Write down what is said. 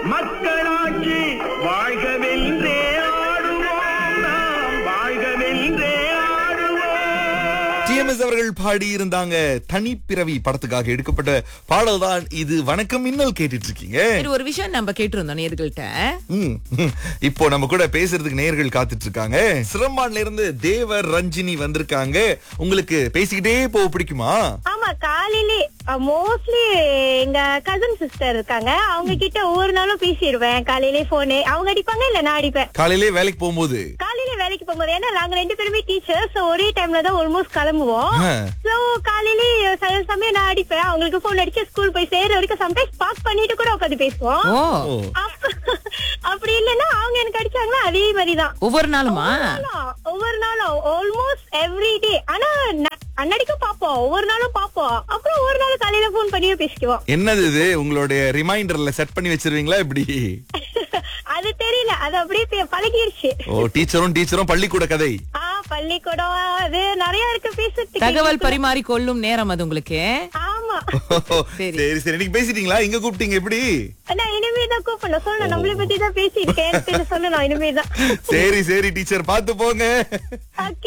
மக்களாட்சி வாழ்கவென்றே ஆடுவோம் நாம் வாழ்கவென்றே ஆடுவோம் டிஎம்எஸ் அவர்கள் பாடி இருந்தாங்க தனிப்பிறவி படத்துக்காக எடுக்கப்பட்ட பாடல் தான் இது வணக்கம் இன்னல் கேட்டுட்டு இருக்கீங்க சரி ஒரு விஷயம் நம்ம கேட்டிருந்தோம் நேர்கள்ட்ட ம், ம். இப்போ நம்ம கூட பேசுறதுக்கு நேர்கள் காத்துட்டு இருக்காங்க சிரம்பான்ல இருந்து தேவர் ரஞ்சினி வந்திருக்காங்க உங்களுக்கு பேசிக்கிட்டே போக பிடிக்குமா ஆமா காலையிலே மோஸ்ட்லி எங்க கசன் சிஸ்டர் இருக்காங்க அவங்க கிட்ட ஒவ்வொரு நாளும் பேசிடுவேன் காலையிலே போனு அவங்க அடிப்பாங்க இல்ல நான் அடிப்பேன் காலையிலே வேலைக்கு போகும்போது காலையில வேலைக்கு போகும்போது ஏன்னா நாங்க ரெண்டு பேருமே டீச்சர்ஸ் ஒரே டைம்ல தான் ஆல்மோஸ்ட் கிளம்புவோம் ஆ. சோ காலையிலே சில சமயம் நான் அடிப்பேன் அவங்களுக்கு போன் அடிச்சு ஸ்கூல் போய் சேர்ற வரைக்கும் சம்டைம்ஸ் பாஸ் பண்ணிட்டு கூட உட்காந்து பேசுவோம் ஓ ஓ அப்ப- அப்படி இல்லைன்னா அவங்க எனக்கு அடிச்சாங்கன்னா அதே மாதிரிதான் ஒவ்வொரு நாளுமா நாளும், ஒவ்வொரு நாளும் ஆல்மோஸ்ட் எவ்ரி டே ஆனா ந- அன்னடிக்கும் பாப்போம் ஒவ்வொரு நாளும் பாப்போம் அப்புறம் ஒரு நாள் காலையில போன் பண்ணியே பேசிக்குவோம் என்னது இது உங்களுடைய ரிமைண்டர்ல செட் பண்ணி வச்சிருவீங்களா இப்படி அது தெரியல அது அப்படியே பே- பழகிருச்சு ஓ டீச்சரும் டீச்சரும் பள்ளிக்கூட கதை ஆ பள்ளிக்கூடம் அது நிறைய இருக்கு பேசுறதுக்கு தகவல் பரிமாறி கொள்ளும் நேரம் அது உங்களுக்கு ஆமா சரி. சரி சரி நீங்க பேசிட்டீங்களா இங்க கூப்பிட்டீங்க எப்படி நான் இனிமேதான் கூப்பிடணும் சொல்லணும் நம்மளை பத்தி தான் பேசியிருக்கேன் சொல்லணும் இனிமேதான் சரி சரி டீச்சர் பாத்து போங்க ஓகே